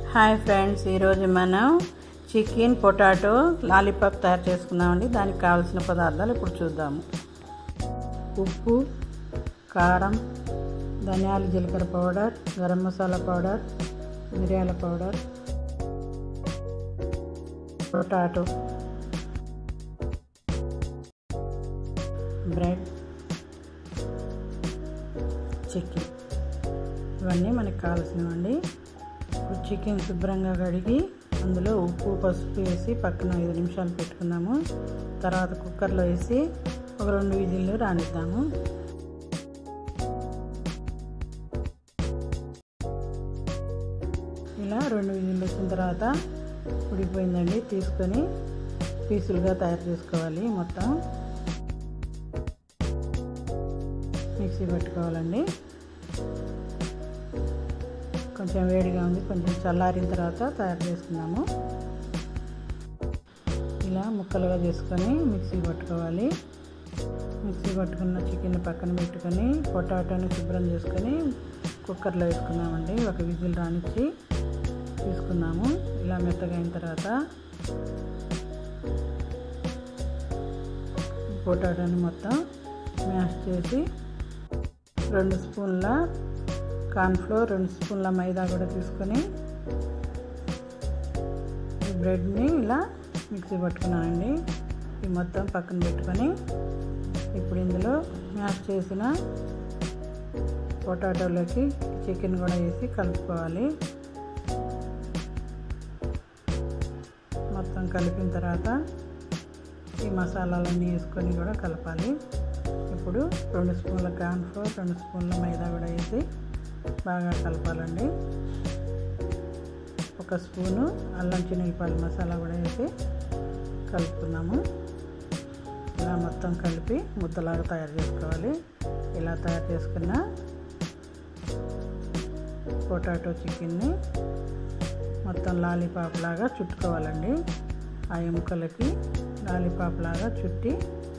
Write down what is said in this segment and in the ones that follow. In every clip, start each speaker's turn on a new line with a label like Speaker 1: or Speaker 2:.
Speaker 1: hi friends ఈరోజు మనం chicken potato lollipop తయారు చేసుకుందామండి దానికి కావాల్సిన పదార్థాలు ఇప్పుడు చూద్దాము ఉప్పు కారం ధనియాల జీలకర్ర పౌడర్ గరం మసాలా పౌడర్ మిరియాల పౌడర్ పొటాటో బ్రెడ్ చికెన్ ఇవన్నీ మనకు కావాల్సినవండి ఇప్పుడు చికెన్ శుభ్రంగా కడిగి అందులో ఉప్పు పసుపు వేసి పక్కన ఐదు నిమిషాలు పెట్టుకుందాము తర్వాత కుక్కర్లో వేసి ఒక రెండు విజిల్లు రానిద్దాము ఇలా రెండు విజిల్లు వచ్చిన తర్వాత ఉడికిపోయిందండి తీసుకొని పీసులుగా తయారు చేసుకోవాలి మొత్తం మిక్సీ పెట్టుకోవాలండి కొంచెం వేడిగా ఉంది కొంచెం చల్లారిన తర్వాత తయారు చేసుకున్నాము ఇలా ముక్కలుగా చేసుకొని మిక్సీ పట్టుకోవాలి మిక్సీ పట్టుకున్న చికెన్ పక్కన పెట్టుకొని పొటాటోని శుభ్రం చేసుకొని కుక్కర్లో వేసుకున్నామండి ఒక విజిల్ రానిచ్చి తీసుకున్నాము ఇలా మెత్తగా అయిన తర్వాత పొటాటోని మొత్తం మ్యాష్ చేసి రెండు స్పూన్ల కార్న్ఫ్లోర్ రెండు స్పూన్ల మైదా కూడా తీసుకొని ఈ బ్రెడ్ని ఇలా మిక్సీ పట్టుకున్నానండి ఈ మొత్తం పక్కన పెట్టుకొని ఇప్పుడు ఇందులో మ్యాష్ చేసిన పొటాటోలోకి చికెన్ కూడా వేసి కలుపుకోవాలి మొత్తం కలిపిన తర్వాత ఈ మసాలాలన్నీ వేసుకొని కూడా కలపాలి ఇప్పుడు రెండు స్పూన్ల కార్న్ఫ్లోర్ రెండు స్పూన్ల మైదా కూడా వేసి బాగా కలపాలండి ఒక స్పూను అల్లం చిన్నపాయల మసాలా కూడా వేసి కలుపుకున్నాము ఇలా మొత్తం కలిపి ముద్దలాగా తయారు చేసుకోవాలి ఇలా తయారు చేసుకున్న పొటాటో చికెన్ని మొత్తం లాలీపాప్ లాగా చుట్టుకోవాలండి ఆ ఎముకలకి లాలీపాప్ లాగా చుట్టి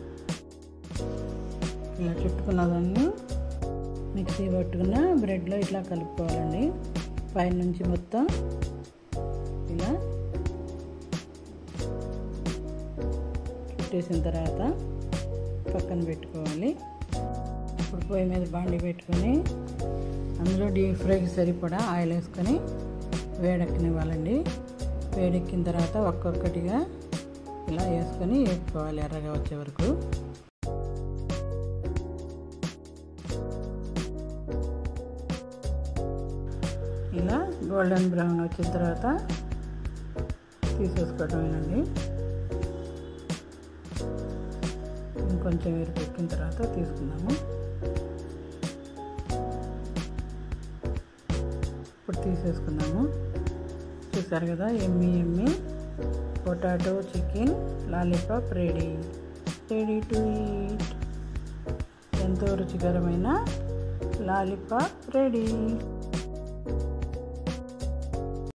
Speaker 1: ఇలా చుట్టుకున్నదాన్ని మిక్సీ పట్టుకున్న బ్రెడ్లో ఇట్లా కలుపుకోవాలండి పైనుంచి మొత్తం ఇలా చుట్టేసిన తర్వాత పక్కన పెట్టుకోవాలి ఇప్పుడు పొయ్యి మీద బాండి పెట్టుకొని అందులో డీప్ ఫ్రైకి సరిపడా ఆయిల్ వేసుకొని వేడెక్కనివ్వాలండి వేడెక్కిన తర్వాత ఒక్కొక్కటిగా ఇలా వేసుకొని వేపుకోవాలి ఎర్రగా వచ్చే వరకు ఇలా గోల్డెన్ బ్రౌన్ వచ్చిన తర్వాత తీసేసుకోవటమేనండి ఇంకొంచెం ఎరిపెక్కిన తర్వాత తీసుకుందాము ఇప్పుడు తీసేసుకుందాము చూసారు కదా ఎమ్మి ఎమ్మి potato chicken lollipop ready ready to eat ఎంతో రుచికరమైన లాలీపాప్ రెడీ